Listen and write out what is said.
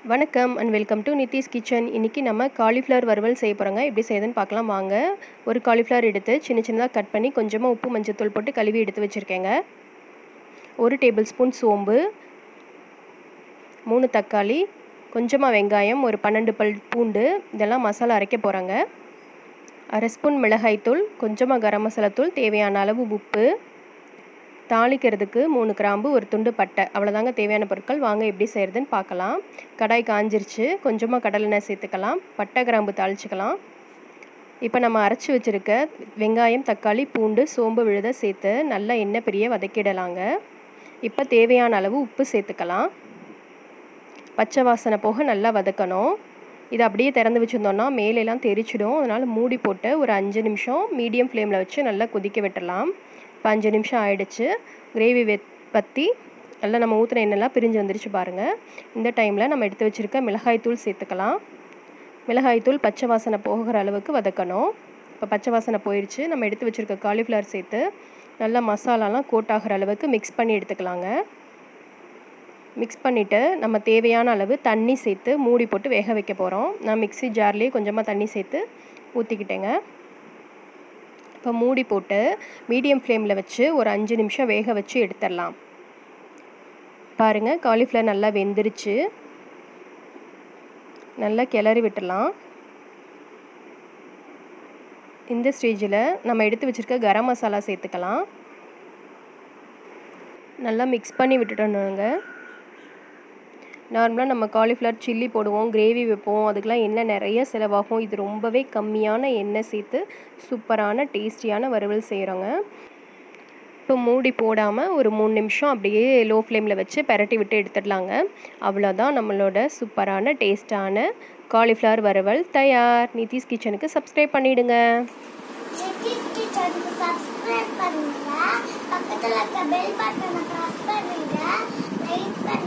வணக்கம் and welcome to நித்திஸ் kitchen இன்றைக்கி நம்ம காலிஃப்ளவர் வறுவல் செய்ய போகிறோங்க எப்படி செய்யுதுன்னு பார்க்கலாம் வாங்க ஒரு காலிஃப்ளவர் எடுத்து சின்ன சின்னதாக கட் பண்ணி கொஞ்சமாக உப்பு மஞ்சத்தூள் போட்டு கழுவி எடுத்து வச்சுருக்கேங்க ஒரு டேபிள் ஸ்பூன் சோம்பு மூணு தக்காளி கொஞ்சமாக வெங்காயம் ஒரு பன்னெண்டு பல் பூண்டு இதெல்லாம் மசாலா அரைக்க போகிறாங்க அரை ஸ்பூன் மிளகாய்த்தூள் கொஞ்சமாக கரம் மசாலா தூள் தேவையான அளவு உப்பு தாளிக்கிறதுக்கு மூணு கிராம்பு ஒரு துண்டு பட்டை அவ்வளோதாங்க தேவையான பொருட்கள் வாங்க எப்படி செய்கிறதுன்னு பார்க்கலாம் கடாய் காஞ்சிருச்சு கொஞ்சமாக கடலெண்ணெய் சேர்த்துக்கலாம் பட்டை கிராம்பு தாளிச்சிக்கலாம் இப்போ நம்ம அரைச்சி வச்சுருக்க வெங்காயம் தக்காளி பூண்டு சோம்பு விழுத சேர்த்து நல்லா எண்ணெய் பெரிய வதக்கிடலாங்க இப்போ தேவையான அளவு உப்பு சேர்த்துக்கலாம் பச்சை வாசனை போக நல்லா வதக்கணும் இதை அப்படியே திறந்து வச்சுருந்தோன்னா மேலெல்லாம் தெரிச்சிடும் அதனால் மூடி போட்டு ஒரு அஞ்சு நிமிஷம் மீடியம் ஃப்ளேமில் வச்சு நல்லா கொதிக்க விட்டுடலாம் இப்போ அஞ்சு நிமிஷம் ஆயிடுச்சு கிரேவி வெ பற்றி நல்லா நம்ம ஊற்றின எண்ணெய்லாம் பிரிஞ்சு வந்துருச்சு பாருங்கள் இந்த டைமில் நம்ம எடுத்து வச்சுருக்க மிளகாய்த்தூள் சேர்த்துக்கலாம் மிளகாய்த்தூள் பச்சை வாசனை போகிற அளவுக்கு வதக்கணும் இப்போ பச்சை வாசனை போயிடுச்சு நம்ம எடுத்து வச்சுருக்க காலிஃப்ளவர் சேர்த்து நல்லா மசாலாலாம் கோட் ஆகிற அளவுக்கு மிக்ஸ் பண்ணி எடுத்துக்கலாங்க மிக்ஸ் பண்ணிவிட்டு நம்ம தேவையான அளவு தண்ணி சேர்த்து மூடி போட்டு வேக வைக்க போகிறோம் நான் மிக்ஸி ஜார்லேயே கொஞ்சமாக தண்ணி சேர்த்து ஊற்றிக்கிட்டேங்க இப்போ மூடி போட்டு மீடியம் ஃப்ளேமில் வச்சு ஒரு அஞ்சு நிமிஷம் வேக வச்சு எடுத்துடலாம் பாருங்கள் காலிஃப்ளவர் நல்லா வெந்துருச்சு நல்லா கிளறி விட்டுடலாம் இந்த ஸ்டேஜில் நம்ம எடுத்து வச்சுருக்க கரம் மசாலா சேர்த்துக்கலாம் நல்லா மிக்ஸ் பண்ணி விட்டுட்டோங்க நார்மலாக நம்ம காலிஃப்ளவர் சில்லி போடுவோம் கிரேவி வைப்போம் அதுக்கெலாம் எண்ணெய் நிறைய செலவாகும் இது ரொம்பவே கம்மியான எண்ணெய் சேர்த்து சூப்பரான டேஸ்டியான வறுவல் செய்கிறோங்க இப்போ மூடி போடாமல் ஒரு மூணு நிமிஷம் அப்படியே லோ ஃப்ளேமில் வச்சு பெரட்டி விட்டு எடுத்துடலாங்க அவ்வளோதான் நம்மளோட சூப்பரான டேஸ்டான காலிஃப்ளவர் வறுவல் தயார் நிதிஷ் கிச்சனுக்கு சப்ஸ்கிரைப் பண்ணிவிடுங்க நிதிஷ் கிச்சனுக்கு சப்ஸ்கிரைப் பண்ணுங்க பக்கத்துல இருக்க பெல் பட்டனை பிரஸ் பண்ணுங்க லைக் பண்ணுங்க